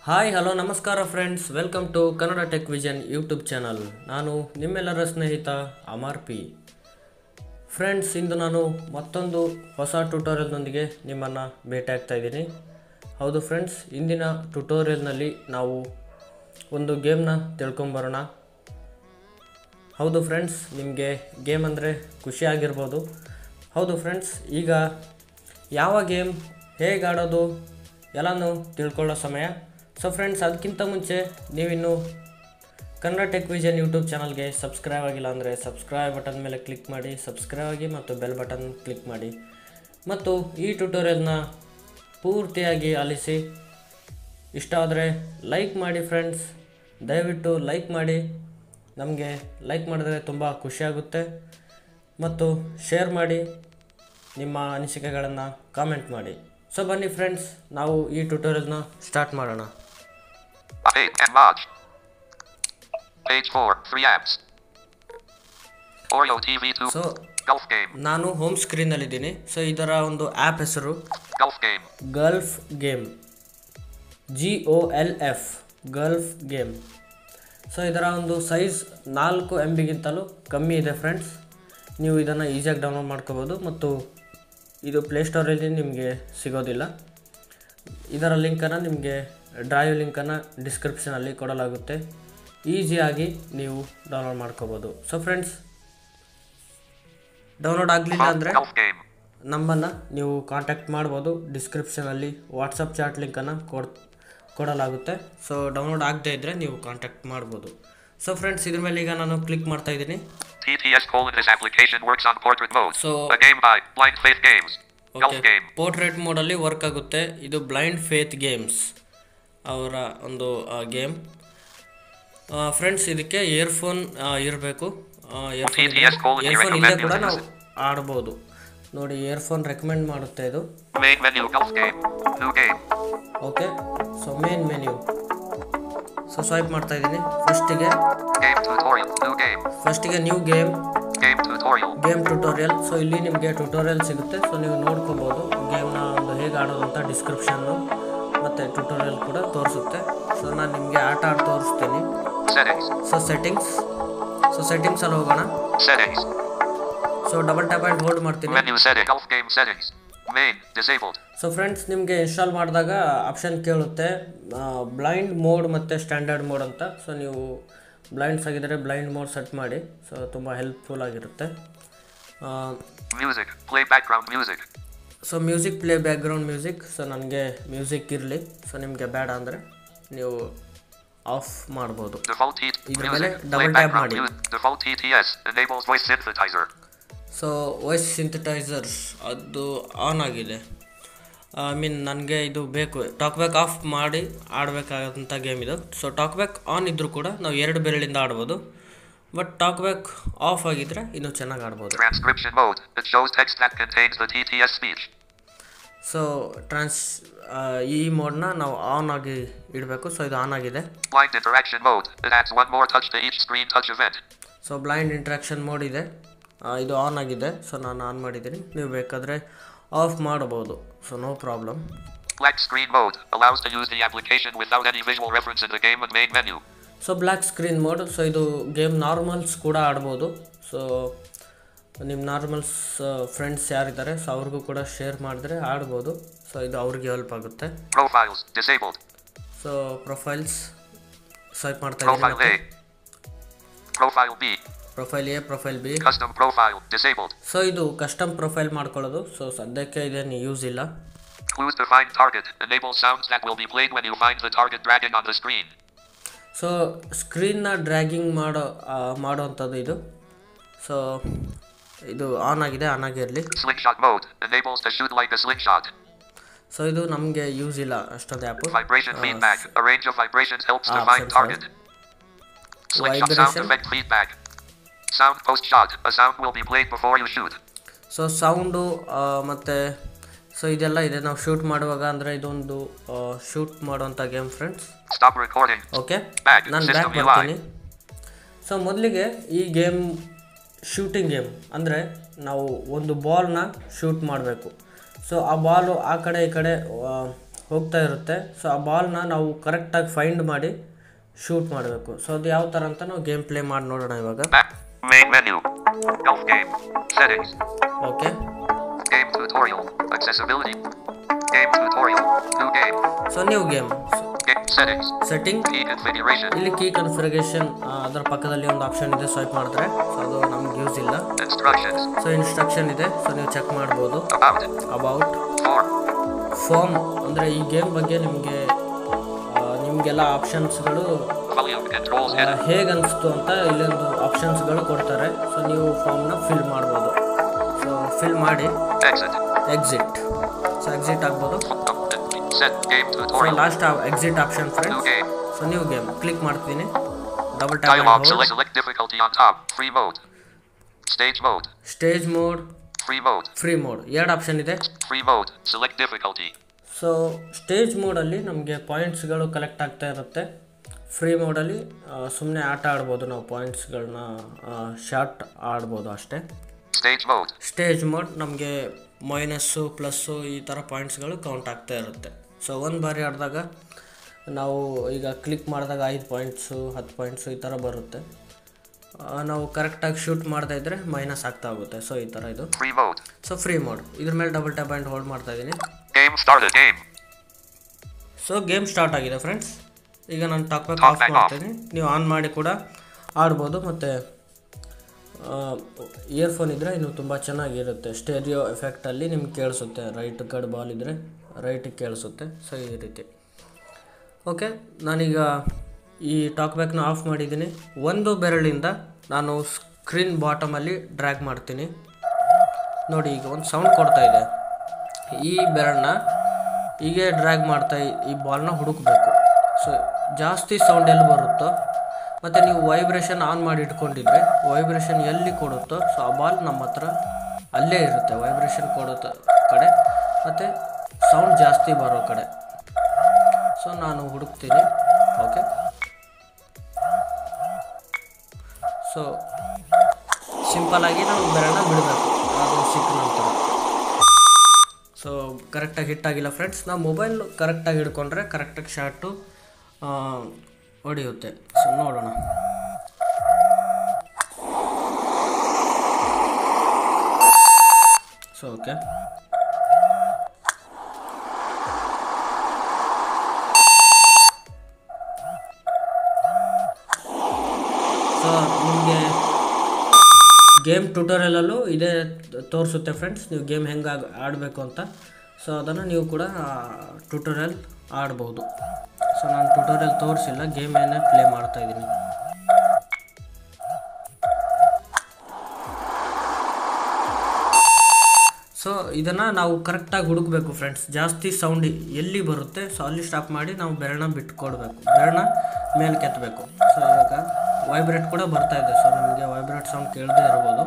Hi hello ನಮಸ್ಕಾರ friends welcome to Kannada Tech Vision YouTube channel ನಾನು ನಿಮ್ಮೆಲ್ಲರ ಸ್ನೇಹಿತ ಅಮರ್ ಪಿ ಫ್ರೆಂಡ್ಸ್ ಇಂದು ನಾನು ಮತ್ತೊಂದು ಹೊಸ ಟ್ಯುಟೋರಿಯಲ್ನೊಂದಿಗೆ ನಿಮ್ಮನ್ನು ಭೇಟಿಯಾಗ್ತಾ ಇದ್ದೀನಿ ಹೌದು ಫ್ರೆಂಡ್ಸ್ ಇಂದಿನ ಟ್ಯುಟೋರಿಯಲ್ನಲ್ಲಿ ನಾವು ಒಂದು ಗೇಮ್ನ ತಿಳ್ಕೊಂಬರೋಣ ಹೌದು ಫ್ರೆಂಡ್ಸ್ ನಿಮಗೆ ಗೇಮ್ ಅಂದರೆ ಖುಷಿ ಆಗಿರ್ಬೋದು ಹೌದು ಫ್ರೆಂಡ್ಸ್ ಈಗ ಯಾವ ಗೇಮ್ ಹೇಗೆ ಆಡೋದು ಎಲ್ಲನೂ ತಿಳ್ಕೊಳ್ಳೋ ಸಮಯ ಸೊ ಫ್ರೆಂಡ್ಸ್ ಅದಕ್ಕಿಂತ ಮುಂಚೆ ನೀವಿನ್ನು ಕನ್ನಡ ಟೆಕ್ ವಿಷನ್ ಯೂಟ್ಯೂಬ್ ಚಾನಲ್ಗೆ ಸಬ್ಸ್ಕ್ರೈಬ್ ಆಗಿಲ್ಲ ಅಂದರೆ ಸಬ್ಸ್ಕ್ರೈಬ್ ಬಟನ್ ಮೇಲೆ ಕ್ಲಿಕ್ ಮಾಡಿ ಸಬ್ಸ್ಕ್ರೈಬ್ ಆಗಿ ಮತ್ತು ಬೆಲ್ ಬಟನ್ ಕ್ಲಿಕ್ ಮಾಡಿ ಮತ್ತು ಈ ಟ್ಯುಟೋರಿಯಲ್ನ ಪೂರ್ತಿಯಾಗಿ ಆಲಿಸಿ ಇಷ್ಟ ಆದರೆ ಲೈಕ್ ಮಾಡಿ ಫ್ರೆಂಡ್ಸ್ ದಯವಿಟ್ಟು ಲೈಕ್ ಮಾಡಿ ನಮಗೆ ಲೈಕ್ ಮಾಡಿದ್ರೆ ತುಂಬ ಖುಷಿಯಾಗುತ್ತೆ ಮತ್ತು ಶೇರ್ ಮಾಡಿ ನಿಮ್ಮ ಅನಿಸಿಕೆಗಳನ್ನು ಕಾಮೆಂಟ್ ಮಾಡಿ ಸೊ ಬನ್ನಿ ಫ್ರೆಂಡ್ಸ್ ನಾವು ಈ ಟ್ಯುಟೋರಿಯಲ್ನ ಸ್ಟಾರ್ಟ್ ಮಾಡೋಣ Page and Lodge. Page 4, 3 apps. Oreo TV2. So Golf game. ನಾನು ಹೋಮ್ ಸ್ಕ್ರೀನಲ್ಲಿದ್ದೀನಿ ಸೊ ಇದರ ಒಂದು ಆ್ಯಪ್ ಹೆಸರು Golf game. Golf game G O L F golf game so ಇದರ ಒಂದು ಸೈಜ್ ನಾಲ್ಕು ಎಮ್ ಬಿಗಿಂತಲೂ ಕಮ್ಮಿ ಇದೆ ಫ್ರೆಂಡ್ಸ್ ನೀವು ಇದನ್ನು ಈಸಿಯಾಗಿ ಡೌನ್ಲೋಡ್ ಮಾಡ್ಕೋಬೋದು ಮತ್ತು ಇದು ಪ್ಲೇಸ್ಟೋರಲ್ಲಿ ನಿಮಗೆ ಸಿಗೋದಿಲ್ಲ ಇದರ ಲಿಂಕನ್ನು ನಿಮಗೆ ಡ್ರೈವ್ ಲಿಂಕನ್ನು ಡಿಸ್ಕ್ರಿಪ್ಷನಲ್ಲಿ ಕೊಡಲಾಗುತ್ತೆ ಈಸಿಯಾಗಿ ನೀವು ಡೌನ್ಲೋಡ್ ಮಾಡ್ಕೋಬೋದು ಸೊ ಫ್ರೆಂಡ್ಸ್ ಡೌನ್ಲೋಡ್ ಆಗಲಿಲ್ಲ ಅಂದರೆ Golf game. ನಮ್ಮನ್ನು ನೀವು ಕಾಂಟ್ಯಾಕ್ಟ್ ಮಾಡ್ಬೋದು ಡಿಸ್ಕ್ರಿಪ್ಷನಲ್ಲಿ ವಾಟ್ಸಪ್ ಚಾಟ್ ಲಿಂಕನ್ನು ಕೊಡ್ ಕೊಡಲಾಗುತ್ತೆ ಸೊ ಡೌನ್ಲೋಡ್ ಆಗದೇ ಇದ್ದರೆ ನೀವು ಕಾಂಟ್ಯಾಕ್ಟ್ ಮಾಡ್ಬೋದು ಸೊ ಫ್ರೆಂಡ್ಸ್ ಇದ್ರ ಮೇಲೆ ಈಗ ನಾನು ಕ್ಲಿಕ್ ಮಾಡ್ತಾ ಇದ್ದೀನಿ TTS colon this application works on portrait mode. So- a game by Blind Faith Games. Golf okay game. Portrait ಮೋಡಲ್ಲಿ ವರ್ಕ್ ಆಗುತ್ತೆ ಇದು ಬ್ಲೈಂಡ್ ಫೇತ್ ಗೇಮ್ಸ್ ಅವರ ಒಂದು ಗೇಮ್ ಫ್ರೆಂಡ್ಸ್ ಇದಕ್ಕೆ ಇಯರ್ಫೋನ್ ಇರಬೇಕು TTS colon ಇಯರ್ಫೋನ್ ಇಲ್ಲದೆ recommend ಕೂಡ using ನಾವು ಆಡ್ಬೋದು ನೋಡಿ ಇಯರ್ಫೋನ್ ರೆಕಮೆಂಡ್ ಮಾಡುತ್ತೆ ಇದು Main menu. Golf game. New game. Okay so main menu so swipe ಮಾಡ್ತಾ ಇದ್ದೀನಿ ಫಸ್ಟಿಗೆ Game tutorial. New game. ಫಸ್ಟಿಗೆ new game Game tutorial. Game tutorial so ಇಲ್ಲಿ ನಿಮಗೆ ಟ್ಯುಟೋರಿಯಲ್ ಸಿಗುತ್ತೆ ಸೊ ನೀವು ನೋಡ್ಕೋಬೋದು ಗೇಮ್ನ ಒಂದು ಹೇಗೆ ಆಡೋದು ಅಂತ ಡಿಸ್ಕ್ರಿಪ್ಷನ್ನು ಮತ್ತು ಟ್ಯುಟೋರಿಯಲ್ ಕೂಡ ತೋರಿಸುತ್ತೆ ಸೊ ನಾನು ನಿಮಗೆ ಆಟ ಆಡಿ ತೋರಿಸ್ತೀನಿ Settings. ಸೊ ಸೆಟ್ಟಿಂಗ್ಸ್ ಸೊ ಸೆಟ್ಟಿಂಗ್ಸಲ್ಲಿ ಹೋಗೋಣ Settings. So double tap and hold ಮಾಡ್ತೀನಿ Menu setting. Golf game settings. Main. Disabled. So friends ನಿಮಗೆ ಇನ್ಸ್ಟಾಲ್ ಮಾಡಿದಾಗ ಆಪ್ಷನ್ ಕೇಳುತ್ತೆ ಬ್ಲೈಂಡ್ ಮೋಡ್ ಮತ್ತು ಸ್ಟ್ಯಾಂಡರ್ಡ್ ಮೋಡ್ ಅಂತ ಸೊ ನೀವು ಬ್ಲೈಂಡ್ಸ್ ಆಗಿದ್ದರೆ ಬ್ಲೈಂಡ್ ಮೋಡ್ ಸೆಟ್ ಮಾಡಿ ಸೊ ತುಂಬ ಹೆಲ್ಪ್ಫುಲ್ ಆಗಿರುತ್ತೆ Music. Play background music. So music play background music so ನನಗೆ ಮ್ಯೂಸಿಕ್ ಇರಲಿ ಸೊ ನಿಮಗೆ ಬೇಡ ಅಂದರೆ ನೀವು ಆಫ್ ಮಾಡ್ಬೋದು Default T ಇದ್ರ music. ಮೇಲೆ Play double tap background ಮಾಡಿ. music. Default TTS enables voice synthesizer. So voice synthesizers ಅದು ಆನ್ ಆಗಿದೆ ಐ ಮೀನ್ ನನಗೆ ಇದು ಬೇಕು ಟಾಕ್ ಬ್ಯಾಕ್ ಆಫ್ ಮಾಡಿ ಆಡಬೇಕಾದಂಥ ಗೇಮ್ ಇದು ಸೊ ಟಾಕ್ ಬ್ಯಾಕ್ ಆನ್ ಇದ್ದರೂ ಕೂಡ ನಾವು ಎರಡು ಬೆರಳಿಂದ ಆಡ್ಬೋದು ಬಟ್ ಟಾಕ್ ಬ್ಯಾಕ್ ಆಫ್ ಆಗಿದ್ದರೆ ಇನ್ನೂ ಚೆನ್ನಾಗಿ ಆಡ್ಬೋದು Transcription mode. It shows text that contains the TTS speech. So ಟ್ರಾನ್ಸ್ ಈ ಮೋಡ್ನ ನಾವು ಆನ್ ಆಗಿ ಇಡಬೇಕು ಸೊ ಇದು ಆನ್ ಆಗಿದೆ Blind interaction mode. It adds one more touch to each screen touch event. So blind interaction mode ಇದೆ ಆ, ಇದು ಆನ್ ಆಗಿದೆ ಸೊ ನಾನು ಆನ್ ಮಾಡಿದ್ದೀನಿ ನೀವು ಬೇಕಾದರೆ ಆಫ್ ಮಾಡಬಹುದು so no problem Black screen mode allows to use the application without any visual reference in the game and main menu. So black screen mode so ಇದು ಗೇಮ್ ನಾರ್ಮಲ್ಸ್ ಕೂಡ ಆಡ್ಬೋದು so ನಿಮ್ಮ normals friends ಯಾರಿದ್ದಾರೆ so ಅವ್ರಿಗೂ ಕೂಡ share ಮಾಡಿದ್ರೆ ಆಡ್ಬೋದು so ಇದು ಅವ್ರಿಗೆ ಹೆಲ್ಪ್ ಆಗುತ್ತೆ Profiles disabled. So profiles swipe ಮಾಡ್ತಾ Profile ಇದ್ದೀನಿ A. Profile B. Profile A profile B Custom profile disabled. So ಇದು ಕಸ್ಟಮ್ ಪ್ರೊಫೈಲ್ ಮಾಡ್ಕೊಳ್ಳೋದು ಸೊ ಸದ್ಯಕ್ಕೆ ಇದೇನು ಯೂಸ್ ಇಲ್ಲ Clues to find target. Enable sounds that will be played when you find the target dragging on the screen. So ಸ್ಕ್ರೀನ್ನ dragging ಮಾಡೋ ಆ, ಮಾಡೋವಂಥದ್ದು ಇದು so ಇದು ಆನ್ ಆಗಿದೆ ಆನ್ ಆಗಿರಲಿ Slingshot mode enables to shoot like a slingshot. So ಇದು ನಮಗೆ use ಇಲ್ಲ ಅಷ್ಟೊಂದು app Vibration feedback. A range of vibrations helps to Ah, find sorry, target. Slingshot sound Vibration. effect feedback. Sound post shot. A sound will be played before you shoot. So sound ಮತ್ತು so ಇದೆಲ್ಲ ಇದೆ ನಾವು shoot ಮಾಡುವಾಗ ಅಂದರೆ ಇದೊಂದು shoot ಮಾಡುವಂಥ game friends Stop recording. Okay Back. ನಾನು System back UI. ಬರ್ತೀನಿ ಸೊ ಮೊದಲಿಗೆ ಈ ಗೇಮ್ ಶೂಟಿಂಗ್ ಗೇಮ್ ಅಂದರೆ ನಾವು ಒಂದು ಬಾಲ್ನ ಶೂಟ್ ಮಾಡಬೇಕು ಸೊ ಆ ಬಾಲು ಆ ಕಡೆ ಈ ಕಡೆ ಹೋಗ್ತಾ ಇರುತ್ತೆ ಸೊ ಆ ಬಾಲ್ನ ನಾವು ಕರೆಕ್ಟಾಗಿ ಫೈಂಡ್ ಮಾಡಿ ಶೂಟ್ ಮಾಡಬೇಕು ಸೊ ಅದು ಯಾವ ಥರ ಅಂತ ನಾವು ಗೇಮ್ ಪ್ಲೇ ಮಾಡಿ ನೋಡೋಣ ಇವಾಗ Back. Main menu. Golf game. Settings. Okay Game tutorial. Accessibility. Game tutorial. New game. So ನೀವು game Game settings. Setting Key configuration. ಇಲ್ಲಿ ಕೀ ಕನ್ಫಿಗರೇಷನ್ ಅದರ ಪಕ್ಕದಲ್ಲಿ ಒಂದು ಆಪ್ಷನ್ ಇದೆ ಸ್ವೈಪ್ ಮಾಡಿದ್ರೆ ಸೊ ಅದು ನಮ್ಗೆ ಯೂಸ್ ಇಲ್ಲ Instructions. ಸೊ ಇನ್ಸ್ಟ್ರಕ್ಷನ್ ಇದೆ ಸೊ ನೀವು ಚೆಕ್ ಮಾಡ್ಬೋದು About. About Form. ಫಾರ್ಮ್ ಅಂದರೆ ಈ ಗೇಮ್ ಬಗ್ಗೆ ನಿಮಗೆ ನಿಮಗೆಲ್ಲ ಆಪ್ಷನ್ಸ್ಗಳು Volume controls hidden. ಹೇಗೆ ಅನಿಸ್ತು ಅಂತ ಇಲ್ಲೊಂದು ಆಪ್ಷನ್ಸ್ಗಳು ಕೊಡ್ತಾರೆ ಸೊ ನೀವು ಫಾರ್ಮ್ನ ಫಿಲ್ ಮಾಡ್ಬೋದು ಸೊ ಫಿಲ್ ಮಾಡಿ Exit. ಎಕ್ಸಿಟ್ ಸೊ ಎಕ್ಸಿಟ್ ಆಗ್ಬೋದು Set game so tutorial. Last exit option New friends game. So ನೀವು ಗೇಮ್ ಕ್ಲಿಕ್ ಮಾಡ್ತೀನಿ double Dialog. Tap Select, select difficulty on top. Free mode. Stage mode. Stage mode Free mode. Free mode ಎರಡು option ಇದೆ Free mode. Select difficulty. So stage ಮೋಡಲ್ಲಿ ನಮಗೆ ಪಾಯಿಂಟ್ಸ್ಗಳು collect ಆಗ್ತಾ ಇರುತ್ತೆ free ಮೋಡಲ್ಲಿ ಸುಮ್ಮನೆ ಆಟ ಆಡ್ಬೋದು ನಾವು ಪಾಯಿಂಟ್ಸ್ಗಳನ್ನ ಶಾರ್ಟ್ ಆಡ್ಬೋದು ಅಷ್ಟೇ Stage mode. ಸ್ಟೇಜ್ ಮೋಡ್ ನಮಗೆ ಮೈನಸ್ಸು ಪ್ಲಸ್ಸು ಈ ಥರ ಪಾಯಿಂಟ್ಸ್ಗಳು ಕೌಂಟ್ ಆಗ್ತಾ ಇರುತ್ತೆ ಸೊ ಒಂದು ಬಾರಿ ಆಡಿದಾಗ ನಾವು ಈಗ ಕ್ಲಿಕ್ ಮಾಡಿದಾಗ ಐದು ಪಾಯಿಂಟ್ಸು ಹತ್ತು ಪಾಯಿಂಟ್ಸು ಈ ಥರ ಬರುತ್ತೆ ಆ, ನಾವು ಕರೆಕ್ಟಾಗಿ ಶೂಟ್ ಮಾಡ್ತಾ ಇದ್ದರೆ ಮೈನಸ್ ಆಗ್ತಾ ಹೋಗುತ್ತೆ ಸೊ ಈ ಥರ ಇದು Free mode. So free mode ಇದ್ರ ಮೇಲೆ ಡಬಲ್ ಟ್ಯಾಪ್ ಆ್ಯಂಡ್ ಹೋಲ್ಡ್ ಮಾಡ್ತಾ ಇದ್ದೀನಿ Game started. Game. So game start ಆಗಿದೆ ಫ್ರೆಂಡ್ಸ್ ಈಗ ನಾನು talk back Talk off back ಮಾಡ್ತೀನಿ ನೀವು ಆನ್ ಮಾಡಿ ಕೂಡ ಆಡ್ಬೋದು ಮತ್ತು ಇಯರ್ಫೋನ್ ಇದ್ದರೆ ಇನ್ನು ತುಂಬ ಚೆನ್ನಾಗಿರುತ್ತೆ ಸ್ಟೇರಿಯೋ ಎಫೆಕ್ಟಲ್ಲಿ ನಿಮ್ಗೆ ಕೇಳಿಸುತ್ತೆ ರೈಟ್ ಕಡೆ ಬಾಲ್ ಇದ್ದರೆ ರೈಟಿಗೆ ಕೇಳಿಸುತ್ತೆ ಸೊ ಈ ರೀತಿ ಓಕೆ ನಾನೀಗ ಈ ಟಾಕ್ ಬ್ಯಾಕ್ನ ಆಫ್ ಮಾಡಿದ್ದೀನಿ ಒಂದು ಬೆರಳಿಂದ ನಾನು ಸ್ಕ್ರೀನ್ ಬಾಟಮಲ್ಲಿ ಡ್ರ್ಯಾಗ್ ಮಾಡ್ತೀನಿ ನೋಡಿ ಈಗ ಒಂದು ಸೌಂಡ್ ಕೊಡ್ತಾ ಇದೆ ಈ ಬೆರಳನ್ನ ಹೀಗೆ ಡ್ರ್ಯಾಗ್ ಮಾಡ್ತಾ ಈ- ಈ ಬಾಲ್ನ ಹುಡುಕಬೇಕು ಸೊ ಜಾಸ್ತಿ ಸೌಂಡ್ ಎಲ್ಲಿ ಬರುತ್ತೋ ಮತ್ತು ನೀವು ವೈಬ್ರೇಷನ್ ಆನ್ ಮಾಡಿ ಇಟ್ಕೊಂಡಿದ್ರೆ ವೈಬ್ರೇಷನ್ ಎಲ್ಲಿ ಕೊಡುತ್ತೋ ಸೊ ಆ ಬಾಲ್ ನಮ್ಮ ಹತ್ರ ಅಲ್ಲೇ ಇರುತ್ತೆ ವೈಬ್ರೇಷನ್ ಕೊಡೋ ತ- ಕಡೆ ಮತ್ತು ಸೌಂಡ್ ಜಾಸ್ತಿ ಬರೋ ಕಡೆ ಸೊ ನಾನು ಹುಡುಕ್ತೀನಿ ಓಕೆ ಸೊ ಸಿಂಪಲಾಗಿ ನಾವು ಬೆರಳನ್ನ ಬಿಡಬೇಕು ಅದು ಸಿಕ್ಕ ನಂತರ ಸೊ ಕರೆಕ್ಟಾಗಿ ಹಿಟ್ ಆಗಿಲ್ಲ ಫ್ರೆಂಡ್ಸ್ ನಾವು ಮೊಬೈಲ್ ಕರೆಕ್ಟಾಗಿ ಹಿಡ್ಕೊಂಡ್ರೆ ಕರೆಕ್ಟಾಗಿ ಶಾರ್ಟು ಹೊಡೆಯುತ್ತೆ ಸೊ ನೋಡೋಣ ಸೊ ಓಕೆ ಸೊ ನಿಮಗೆ ಗೇಮ್ ಟ್ಯೂಟೋರಿಯಲಲ್ಲೂ ಇದೇ ತೋರಿಸುತ್ತೆ ಫ್ರೆಂಡ್ಸ್ ನೀವು ಗೇಮ್ ಹೆಂಗೆ ಆಡಬೇಕು ಅಂತ ಸೊ ಅದನ್ನು ನೀವು ಕೂಡ ಟ್ಯೂಟೋರಿಯಲ್ ಆಡ್ಬೋದು ಸೊ ನಾನು ಟ್ಯೂಟೋರಿಯಲ್ ತೋರಿಸಿಲ್ಲ ಗೇಮ್ ಏನೇ ಪ್ಲೇ ಮಾಡ್ತಾ ಇದ್ದೀನಿ ಸೊ ಇದನ್ನು ನಾವು ಕರೆಕ್ಟಾಗಿ ಹುಡುಕಬೇಕು ಫ್ರೆಂಡ್ಸ್ ಜಾಸ್ತಿ ಸೌಂಡ್ ಎಲ್ಲಿ ಬರುತ್ತೆ ಸೊ ಅಲ್ಲಿ ಸ್ಟಾಪ್ ಮಾಡಿ ನಾವು ಬೆರಳನ್ನ ಬಿಟ್ಕೊಡ್ಬೇಕು ಬೆರಳನ್ನ ಮೇಲೆ ಕೆತ್ತಬೇಕು ಸೊ ಇವಾಗ ವೈಬ್ರೇಟ್ ಕೂಡ ಬರ್ತಾ ಇದೆ ಸೊ ನಿಮಗೆ ವೈಬ್ರೇಟ್ ಸೌಂಡ್ ಕೇಳದೇ ಇರ್ಬೋದು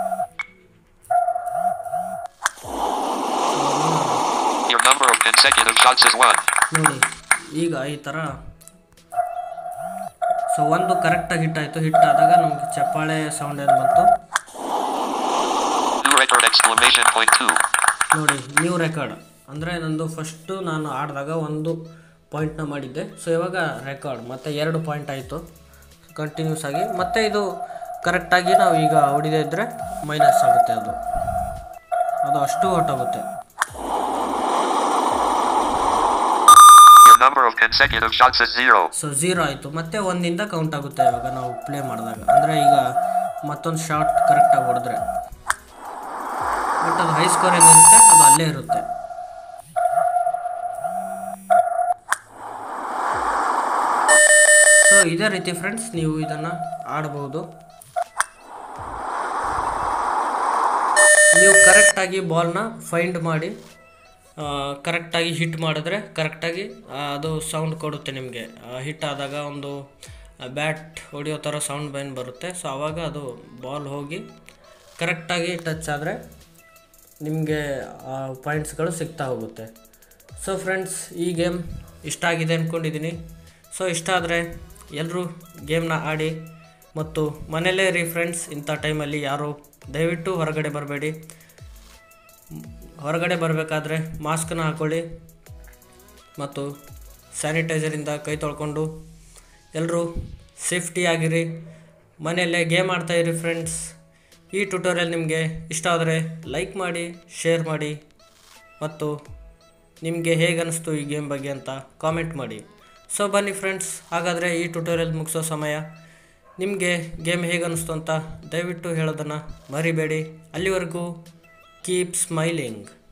Your number of consecutive shots is 1. ನೋಡಿ ಈಗ ಈ ಥರ ಸೊ ಒಂದು ಕರೆಕ್ಟಾಗಿ ಹಿಟ್ಟಾಯಿತು ಹಿಟ್ ಆದಾಗ ನಮಗೆ ಚಪ್ಪಾಳೆ ಸೌಂಡ್ ಏನು ಬಂತು New record exclamation point 2. ನೋಡಿ ನ್ಯೂ ರೆಕಾರ್ಡ್ ಅಂದರೆ ನಂದು ಫಸ್ಟು ನಾನು ಆಡಿದಾಗ ಒಂದು ಪಾಯಿಂಟ್ನ ಮಾಡಿದ್ದೆ ಸೊ ಇವಾಗ ರೆಕಾರ್ಡ್ ಮತ್ತು ಎರಡು ಪಾಯಿಂಟ್ ಆಯಿತು ಕಂಟಿನ್ಯೂಸ್ ಆಗಿ ಮತ್ತು ಇದು ಕರೆಕ್ಟಾಗಿ ನಾವು ಈಗ ಹೊಡಿದೇ ಇದ್ದರೆ ಮೈನಸ್ ಆಗುತ್ತೆ ಅದು ಅದು ಅಷ್ಟು ಹೊಟ್ಟೋಗುತ್ತೆ Your number of consecutive shots is 0. So zero ಆಯಿತು ಮತ್ತೆ ಒಂದಿಂದ ಕೌಂಟ್ ಆಗುತ್ತೆ ಇವಾಗ ನಾವು ಪ್ಲೇ ಮಾಡಿದಾಗ ಅಂದರೆ ಈಗ ಮತ್ತೊಂದು ಶಾರ್ಟ್ ಕರೆಕ್ಟಾಗಿ ಹೊಡೆದ್ರೆ ಬಟ್ ಅದು ಹೈ ಸ್ಕೋರ್ ಏನಿರುತ್ತೆ ಅದು ಅಲ್ಲೇ ಇರುತ್ತೆ ಸೊ ಇದೇ ರೀತಿ ಫ್ರೆಂಡ್ಸ್ ನೀವು ಇದನ್ನು ಆಡ್ಬೋದು ನೀವು ಕರೆಕ್ಟಾಗಿ ಬಾಲ್ನ ಫೈಂಡ್ ಮಾಡಿ ಕರೆಕ್ಟಾಗಿ ಹಿಟ್ ಮಾಡಿದ್ರೆ ಕರೆಕ್ಟಾಗಿ ಅದು ಸೌಂಡ್ ಕೊಡುತ್ತೆ ನಿಮಗೆ ಹಿಟ್ ಆದಾಗ ಒಂದು ಬ್ಯಾಟ್ ಹೊಡೆಯೋ ಥರ ಸೌಂಡ್ ಬೈನ್ ಬರುತ್ತೆ ಸೊ ಆವಾಗ ಅದು ಬಾಲ್ ಹೋಗಿ ಕರೆಕ್ಟಾಗಿ ಟಚ್ ಆದರೆ ನಿಮಗೆ ಪಾಯಿಂಟ್ಸ್ಗಳು ಸಿಗ್ತಾ ಹೋಗುತ್ತೆ ಸೊ ಫ್ರೆಂಡ್ಸ್ ಈ ಗೇಮ್ ಇಷ್ಟ ಆಗಿದೆ ಅಂದ್ಕೊಂಡಿದ್ದೀನಿ ಸೊ ಇಷ್ಟ ಆದರೆ ಎಲ್ಲರೂ ಗೇಮ್ನ ಆಡಿ ಮತ್ತು ಮನೇಲೇ ಇರಿ ಫ್ರೆಂಡ್ಸ್ ಇಂಥ ಟೈಮಲ್ಲಿ ಯಾರು ದಯವಿಟ್ಟು ಹೊರಗಡೆ ಬರಬೇಡಿ ಹೊರಗಡೆ ಬರಬೇಕಾದ್ರೆ ಮಾಸ್ಕನ್ನ ಹಾಕೊಳ್ಳಿ ಮತ್ತು ಸ್ಯಾನಿಟೈಸರಿಂದ ಕೈ ತೊಳ್ಕೊಂಡು ಎಲ್ಲರೂ ಸೇಫ್ಟಿ ಆಗಿರಿ ಮನೆಯಲ್ಲೇ ಗೇಮ್ ಆಡ್ತಾಯಿರಿ ಫ್ರೆಂಡ್ಸ್ ಈ ಟ್ಯುಟೋರಿಯಲ್ ನಿಮಗೆ ಇಷ್ಟ ಆದರೆ ಲೈಕ್ ಮಾಡಿ ಶೇರ್ ಮಾಡಿ ಮತ್ತು ನಿಮಗೆ ಹೇಗೆ ಅನಿಸ್ತು ಈ ಗೇಮ್ ಬಗ್ಗೆ ಅಂತ ಕಾಮೆಂಟ್ ಮಾಡಿ ಸೊ ಬನ್ನಿ ಫ್ರೆಂಡ್ಸ್ ಹಾಗಾದರೆ ಈ ಟ್ಯುಟೋರಿಯಲ್ ಮುಗಿಸೋ ಸಮಯ ನಿಮಗೆ ಗೇಮ್ ಹೇಗೆ ಅನಿಸ್ತು ಅಂತ ದಯವಿಟ್ಟು ಹೇಳೋದನ್ನು ಮರಿಬೇಡಿ ಅಲ್ಲಿವರೆಗೂ ಕೀಪ್ ಸ್ಮೈಲಿಂಗ್